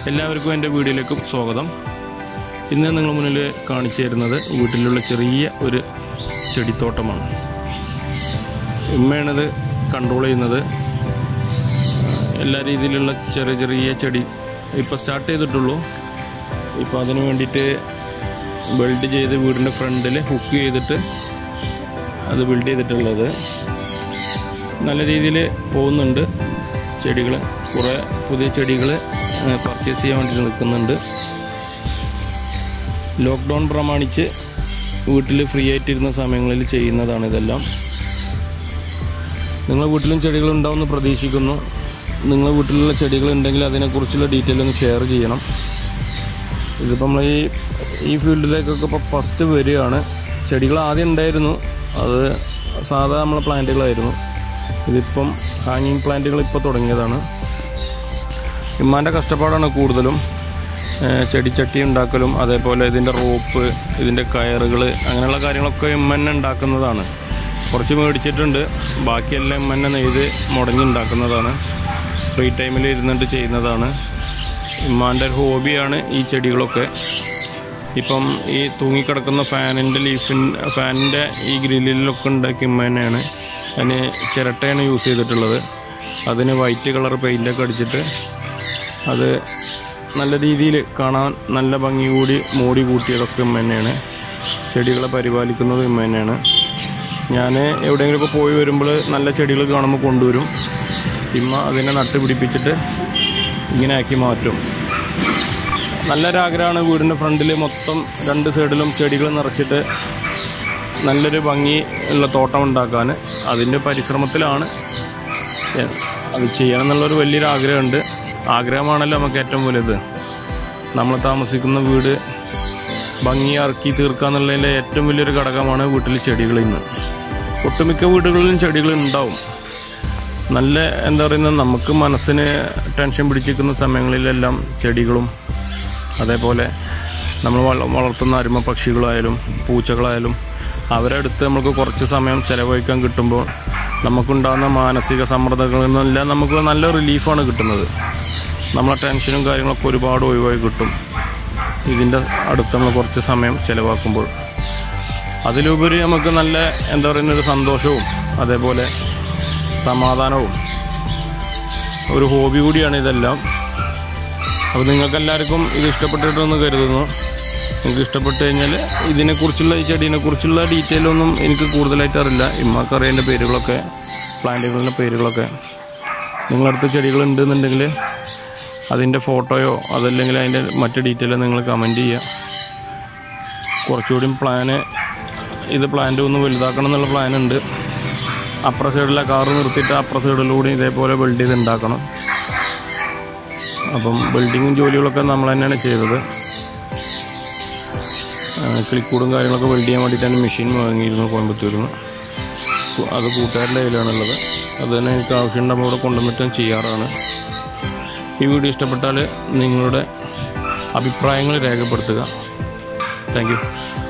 എല്ലാവർക്കും എൻ്റെ വീഡിയോയിലേക്കും സ്വാഗതം ഇന്ന് നിങ്ങൾ മുന്നിൽ കാണിച്ചു തരുന്നത് വീട്ടിലുള്ള ചെറിയ ഒരു ചെടിത്തോട്ടമാണ് ഉമ്മയാണിത് കൺട്രോൾ ചെയ്യുന്നത് എല്ലാ രീതിയിലുള്ള ചെറിയ ചെറിയ ചെടി ഇപ്പോൾ സ്റ്റാർട്ട് ചെയ്തിട്ടുള്ളൂ ഇപ്പോൾ അതിന് വേണ്ടിയിട്ട് വെൽഡ് ചെയ്ത് വീടിൻ്റെ ഫ്രണ്ടിൽ ഹുക്ക് ചെയ്തിട്ട് അത് ബിൽഡ് ചെയ്തിട്ടുള്ളത് നല്ല രീതിയിൽ പോകുന്നുണ്ട് ചെടികൾ കുറേ പുതിയ ചെടികൾ പർച്ചേസ് ചെയ്യാൻ വേണ്ടി നിൽക്കുന്നുണ്ട് ലോക്ക്ഡൗൺ പ്രമാണിച്ച് വീട്ടിൽ ഫ്രീ ആയിട്ടിരുന്ന സമയങ്ങളിൽ ചെയ്യുന്നതാണ് ഇതെല്ലാം നിങ്ങളുടെ വീട്ടിലും ചെടികൾ ഉണ്ടാവുമെന്ന് പ്രതീക്ഷിക്കുന്നു നിങ്ങളുടെ വീട്ടിലുള്ള ചെടികൾ ഉണ്ടെങ്കിൽ അതിനെക്കുറിച്ചുള്ള ഡീറ്റെയിൽ ഒന്ന് ഷെയർ ചെയ്യണം ഇതിപ്പോൾ നമ്മൾ ഈ ഈ ഫീൽഡിലേക്കൊക്കെ ഇപ്പോൾ ഫസ്റ്റ് വരികയാണ് ചെടികൾ ആദ്യം ഉണ്ടായിരുന്നു അത് സാധാ നമ്മളെ പ്ലാന്റുകളായിരുന്നു ഇതിപ്പം ഹാങ്ങിങ് പ്ലാന്റുകൾ ഇപ്പോൾ തുടങ്ങിയതാണ് ഇമ്മാൻ്റെ കഷ്ടപ്പാടാണ് കൂടുതലും ഏഹ് ചെടിച്ചട്ടി ഉണ്ടാക്കലും അതേപോലെ ഇതിൻ്റെ റോപ്പ് ഇതിൻ്റെ കയറുകൾ അങ്ങനെയുള്ള കാര്യങ്ങളൊക്കെ ഇമ്മ തന്നെ ഉണ്ടാക്കുന്നതാണ് കുറച്ച് മേടിച്ചിട്ടുണ്ട് ബാക്കിയെല്ലാം ഇമ്മ തന്നെ നെയ്ത് മുടങ്ങി ഉണ്ടാക്കുന്നതാണ് ഫ്രീ ടൈമിൽ ഇരുന്നിട്ട് ചെയ്യുന്നതാണ് ഇമ്മാൻ്റെ ഒരു ഹോബിയാണ് ഈ ചെടികളൊക്കെ ഇപ്പം ഈ തൂങ്ങിക്കിടക്കുന്ന ഫാനിൻ്റെ ലീഫിൻ ഫാനിൻ്റെ ഈ ഗ്രില്ലിലൊക്കെ ഉണ്ടാക്കി ഇമ്മ തന്നെയാണ് അതിന് ചിരട്ടയാണ് യൂസ് ചെയ്തിട്ടുള്ളത് അതിന് വൈറ്റ് കളർ പെയിൻ്റൊക്കെ അടിച്ചിട്ട് അത് നല്ല രീതിയിൽ കാണാൻ നല്ല ഭംഗി കൂടി മൂടി കൂട്ടിയതൊക്കെ ഇമ്മ തന്നെയാണ് ചെടികളെ പരിപാലിക്കുന്നത് ഇമ്മ തന്നെയാണ് ഞാൻ എവിടെയെങ്കിലുമൊക്കെ പോയി വരുമ്പോൾ നല്ല ചെടികൾ കാണുമ്പോൾ കൊണ്ടുവരും ഇമ്മ അതിനെ നട്ട് പിടിപ്പിച്ചിട്ട് ഇങ്ങനെ ആക്കി മാറ്റും നല്ലൊരാഗ്രഹമാണ് വീടിൻ്റെ ഫ്രണ്ടിൽ മൊത്തം രണ്ട് സൈഡിലും ചെടികൾ നിറച്ചിട്ട് നല്ലൊരു ഭംഗി ഉള്ള തോട്ടം ഉണ്ടാക്കാൻ അതിൻ്റെ പരിശ്രമത്തിലാണ് ഏ- അത് ചെയ്യണം എന്നുള്ളൊരു വലിയൊരു ആഗ്രഹമുണ്ട് ആഗ്രഹമാണല്ലോ നമുക്ക് ഏറ്റവും വലുത് നമ്മൾ താമസിക്കുന്ന വീട് ഭംഗിയാക്കി തീർക്കുക എന്നുള്ളതിൻ്റെ ഏറ്റവും വലിയൊരു ഘടകമാണ് വീട്ടിൽ ചെടികൾ ഇന്ന് ഒട്ടുമിക്ക വീടുകളിലും ചെടികൾ ഉണ്ടാവും നല്ല എന്താ പറയുന്നത് നമുക്ക് മനസ്സിന് ടെൻഷൻ പിടിച്ചിരിക്കുന്ന സമയങ്ങളിലെല്ലാം ചെടികളും അതേപോലെ നമ്മൾ വള- വളർത്തുന്ന അരുമ പക്ഷികളായാലും പൂച്ചകളായാലും അവരെ അടുത്ത് നമുക്ക് കുറച്ച് സമയം ചിലവഴിക്കാൻ കിട്ടുമ്പോൾ നമുക്കുണ്ടാകുന്ന മാനസിക സമ്മർദ്ദങ്ങളിൽ നിന്നെല്ലാം നമുക്ക് നല്ല റിലീഫാണ് കിട്ടുന്നത് നമ്മളെ ടെൻഷനും കാര്യങ്ങളൊക്കെ ഒരുപാട് ഒഴിവായി കിട്ടും ഇതിൻ്റെ അടുത്ത് നമ്മൾ കുറച്ച് സമയം ചിലവാക്കുമ്പോൾ അതിലുപരി നമുക്ക് നല്ല എന്താ പറയുന്ന ഒരു സന്തോഷവും അതേപോലെ സമാധാനവും ഒരു ഹോബി കൂടിയാണ് ഇതെല്ലാം അപ്പോൾ നിങ്ങൾക്ക് എല്ലാവർക്കും ഇത് ഇഷ്ടപ്പെട്ടിട്ടെന്ന് കരുതുന്നു നിങ്ങൾക്ക് ഇഷ്ടപ്പെട്ട് കഴിഞ്ഞാൽ ഇതിനെക്കുറിച്ചുള്ള ഈ ചെടീനെക്കുറിച്ചുള്ള ഡീറ്റെയിൽ ഒന്നും എനിക്ക് കൂടുതലായിട്ട് അറിയില്ല ഇമ്മക്ക് അറിയേണ്ട പേരുകളൊക്കെ പ്ലാന്റുകളുടെ പേരുകളൊക്കെ നിങ്ങളടുത്ത് ചെടികൾ ഉണ്ടെന്നുണ്ടെങ്കിൽ അതിൻ്റെ ഫോട്ടോയോ അതല്ലെങ്കിൽ അതിൻ്റെ മറ്റ് ഡീറ്റെയിലോ നിങ്ങൾ കമൻറ്റ് ചെയ്യുക കുറച്ചുകൂടി പ്ലാന് ഇത് പ്ലാന്റ് ഒന്ന് വലുതാക്കണം എന്നുള്ള പ്ലാൻ ഉണ്ട് അപ്പുറ സൈഡിലെ കാറ് നിർത്തിയിട്ട് അപ്പുറ സൈഡിലൂടെ ഇതേപോലെ ബിൽഡ് ചെയ്ത് ഉണ്ടാക്കണം അപ്പം ബിൽഡിങ്ങും ജോലികളൊക്കെ നമ്മൾ തന്നെയാണ് ചെയ്തത് ക്ലിക്കൂടും കാര്യങ്ങളൊക്കെ വെൽഡ് ചെയ്യാൻ വേണ്ടിയിട്ടാണ് മെഷീൻ വാങ്ങിയിരുന്നു കോയമ്പത്തൂരിൽ നിന്ന് കു- അത് കൂട്ടുകാരുടെ കയ്യിലാണുള്ളത് അത് തന്നെ എനിക്ക് ആവശ്യമുണ്ടാകുമ്പോൾ ഇവിടെ കൊണ്ടുവന്നിട്ട് ചെയ്യാറാണ് ഈ വീഡിയോ ഇഷ്ടപ്പെട്ടാൽ നിങ്ങളുടെ അഭിപ്രായങ്ങൾ രേഖപ്പെടുത്തുക താങ്ക് യു